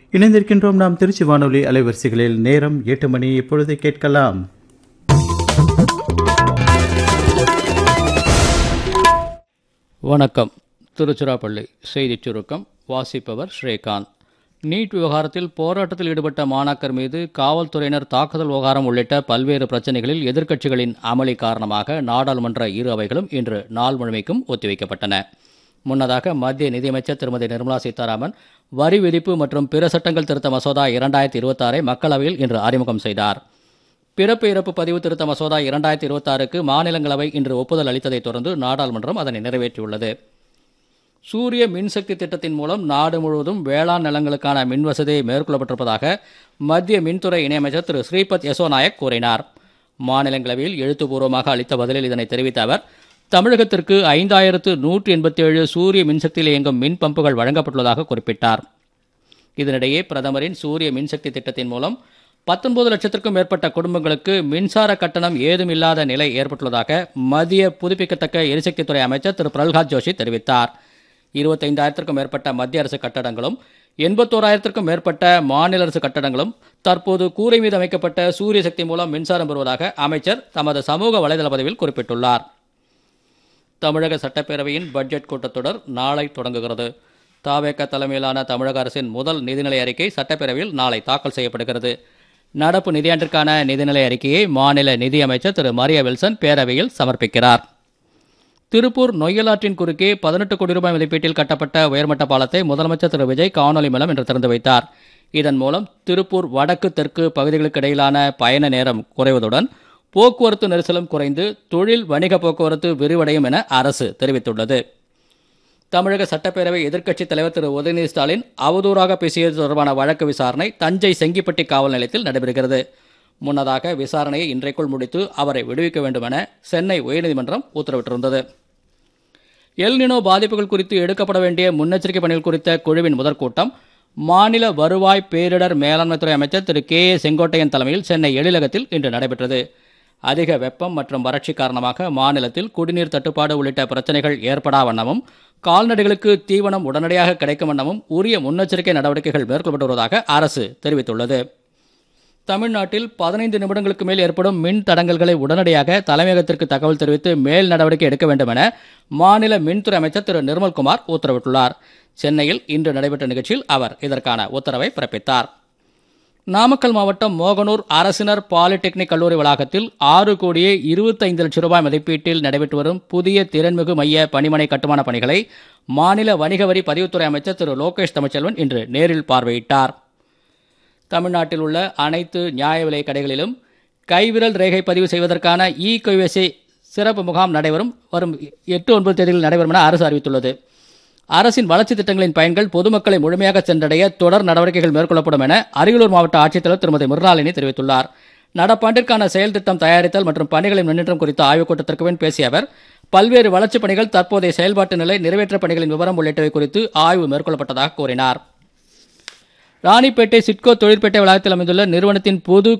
இணைந்திருக்கின்றோம் நாம் திருச்சி வானொலி அலைவரிசைகளில் நேரம் எட்டு மணி இப்பொழுது கேட்கலாம் வணக்கம் திருச்சிராப்பள்ளி செய்திச் சுருக்கம் வாசிப்பவர் ஸ்ரீகாந்த் நீட் விவகாரத்தில் போராட்டத்தில் ஈடுபட்ட மாணாக்கர் மீது காவல்துறையினர் தாக்குதல் விவகாரம் உள்ளிட்ட பல்வேறு பிரச்சினைகளில் எதிர்க்கட்சிகளின் அமளி காரணமாக நாடாளுமன்ற இரு அவைகளும் இன்று நாள் முழுமைக்கும் ஒத்திவைக்கப்பட்டன முன்னதாக மத்திய நிதியமைச்சர் திருமதி நிர்மலா சீதாராமன் வரி விதிப்பு மற்றும் பிற சட்டங்கள் திருத்த மசோதா இரண்டாயிரத்தி இருபத்தாறை மக்களவையில் இன்று அறிமுகம் செய்தார் பிறப்பு இறப்பு பதிவு திருத்த மசோதா இரண்டாயிரத்தி இருபத்தாறுக்கு மாநிலங்களவை இன்று ஒப்புதல் அளித்ததைத் தொடர்ந்து நாடாளுமன்றம் அதனை நிறைவேற்றியுள்ளது சூரிய மின்சக்தி திட்டத்தின் மூலம் நாடு முழுவதும் வேளாண் நிலங்களுக்கான மின் வசதி மேற்கொள்ளப்பட்டிருப்பதாக மத்திய மின்துறை இணையமைச்சர் திரு ஸ்ரீபத் யசோ நாயக் கூறினார் மாநிலங்களவையில் எழுத்துப்பூர்வமாக அளித்த பதிலில் இதனை தெரிவித்த அவர் தமிழகத்திற்கு ஐந்தாயிரத்து நூற்றி எண்பத்தி ஏழு சூரிய மின்சக்தியில் இயங்கும் மின் பம்புகள் வழங்கப்பட்டுள்ளதாக குறிப்பிட்டார் இதனிடையே பிரதமரின் சூரிய மின்சக்தி திட்டத்தின் மூலம் பத்தொன்பது லட்சத்திற்கும் மேற்பட்ட குடும்பங்களுக்கு மின்சார கட்டணம் ஏதும் இல்லாத நிலை ஏற்பட்டுள்ளதாக மத்திய புதுப்பிக்கத்தக்க எரிசக்தித்துறை அமைச்சர் திரு பிரல்ஹாத் ஜோஷி தெரிவித்தார் இருபத்தைந்தாயிரத்திற்கும் மேற்பட்ட மத்திய அரசு கட்டடங்களும் எண்பத்தோராயிரத்திற்கும் மேற்பட்ட மாநில அரசு கட்டடங்களும் தற்போது கூரை மீது அமைக்கப்பட்ட சூரிய சக்தி மூலம் மின்சாரம் பெறுவதாக அமைச்சர் தமது சமூக வலைதள பதிவில் குறிப்பிட்டுள்ளார் தமிழக சட்டப்பேரவையின் பட்ஜெட் கூட்டத்தொடர் நாளை தொடங்குகிறது தாவேக தலைமையிலான தமிழக அரசின் முதல் நிதிநிலை அறிக்கை சட்டப்பேரவையில் நாளை தாக்கல் செய்யப்படுகிறது நடப்பு நிதியாண்டிற்கான நிதிநிலை அறிக்கையை மாநில நிதியமைச்சர் திரு மரிய வில்சன் பேரவையில் சமர்ப்பிக்கிறார் திருப்பூர் நொய்யலாற்றின் குறுக்கே பதினெட்டு கோடி ரூபாய் மதிப்பீட்டில் கட்டப்பட்ட உயர்மட்ட பாலத்தை முதலமைச்சர் திரு விஜய் காணொலி மூலம் இன்று திறந்து வைத்தார் இதன் மூலம் திருப்பூர் வடக்கு தெற்கு பகுதிகளுக்கு இடையிலான பயண நேரம் குறைவதுடன் போக்குவரத்து நெரிசலும் குறைந்து தொழில் வணிக போக்குவரத்து விரிவடையும் என அரசு தெரிவித்துள்ளது தமிழக சட்டப்பேரவை எதிர்க்கட்சித் தலைவர் திரு உதயநிதி ஸ்டாலின் அவதூறாக பேசியது தொடர்பான வழக்கு விசாரணை தஞ்சை செங்கிப்பட்டி காவல் நிலையத்தில் நடைபெறுகிறது முன்னதாக விசாரணையை இன்றைக்குள் முடித்து அவரை விடுவிக்க வேண்டும் என சென்னை உயர்நீதிமன்றம் உத்தரவிட்டிருந்தது எல்னினோ பாதிப்புகள் குறித்து எடுக்கப்பட வேண்டிய முன்னெச்சரிக்கை பணிகள் குறித்த குழுவின் முதற்கூட்டம் மாநில வருவாய் பேரிடர் மேலாண்மைத்துறை அமைச்சர் திரு கே ஏ செங்கோட்டையன் தலைமையில் சென்னை எழிலகத்தில் இன்று நடைபெற்றது அதிக வெப்பம் மற்றும் வறட்சி காரணமாக மாநிலத்தில் குடிநீர் தட்டுப்பாடு உள்ளிட்ட பிரச்சனைகள் ஏற்படா வண்ணமும் கால்நடைகளுக்கு தீவனம் உடனடியாக கிடைக்கும் வண்ணமும் உரிய முன்னெச்சரிக்கை நடவடிக்கைகள் மேற்கொள்ளப்பட்டு வருவதாக அரசு தெரிவித்துள்ளது தமிழ்நாட்டில் பதினைந்து நிமிடங்களுக்கு மேல் ஏற்படும் மின் தடங்கல்களை உடனடியாக தலைமையகத்திற்கு தகவல் தெரிவித்து மேல் நடவடிக்கை எடுக்க வேண்டும் என மாநில மின்துறை அமைச்சர் திரு நிர்மல்குமார் உத்தரவிட்டுள்ளார் சென்னையில் இன்று நடைபெற்ற நிகழ்ச்சியில் அவர் இதற்கான உத்தரவை பிறப்பித்தார் நாமக்கல் மாவட்டம் மோகனூர் அரசினர் பாலிடெக்னிக் கல்லூரி வளாகத்தில் ஆறு கோடியே இருபத்தைந்து லட்சம் ரூபாய் மதிப்பீட்டில் நடைபெற்று வரும் புதிய திறன்மிகு மைய பணிமனை கட்டுமான பணிகளை மாநில வணிக வரி பதிவுத்துறை அமைச்சர் திரு லோகேஷ் தமிழ்ச்செல்வன் இன்று நேரில் பார்வையிட்டார் தமிழ்நாட்டில் உள்ள அனைத்து நியாய விலை கடைகளிலும் கைவிரல் ரேகை பதிவு செய்வதற்கான இ கைவசி சிறப்பு முகாம் நடைபெறும் வரும் எட்டு ஒன்பது தேதிகளில் நடைபெறும் என அரசு அறிவித்துள்ளது அரசின் வளர்ச்சி திட்டங்களின் பயன்கள் பொதுமக்களை முழுமையாக சென்றடைய தொடர் நடவடிக்கைகள் மேற்கொள்ளப்படும் என அரியலூர் மாவட்ட ஆட்சித்தலைவர் திருமதி மிர்னாலினி தெரிவித்துள்ளார் நடப்பாண்டிற்கான செயல் திட்டம் தயாரித்தல் மற்றும் பணிகளின் முன்னேற்றம் குறித்த ஆய்வுக் கூட்டத்திற்கு பின் பேசிய அவர் பல்வேறு வளர்ச்சிப் பணிகள் தற்போதைய செயல்பாட்டு நிலை நிறைவேற்ற பணிகளின் விவரம் உள்ளிட்டவை குறித்து ஆய்வு மேற்கொள்ளப்பட்டதாக கூறினார் ராணிப்பேட்டை சிட்கோ தொழிற்பேட்டை வளாகத்தில் அமைந்துள்ள நிறுவனத்தின் பொது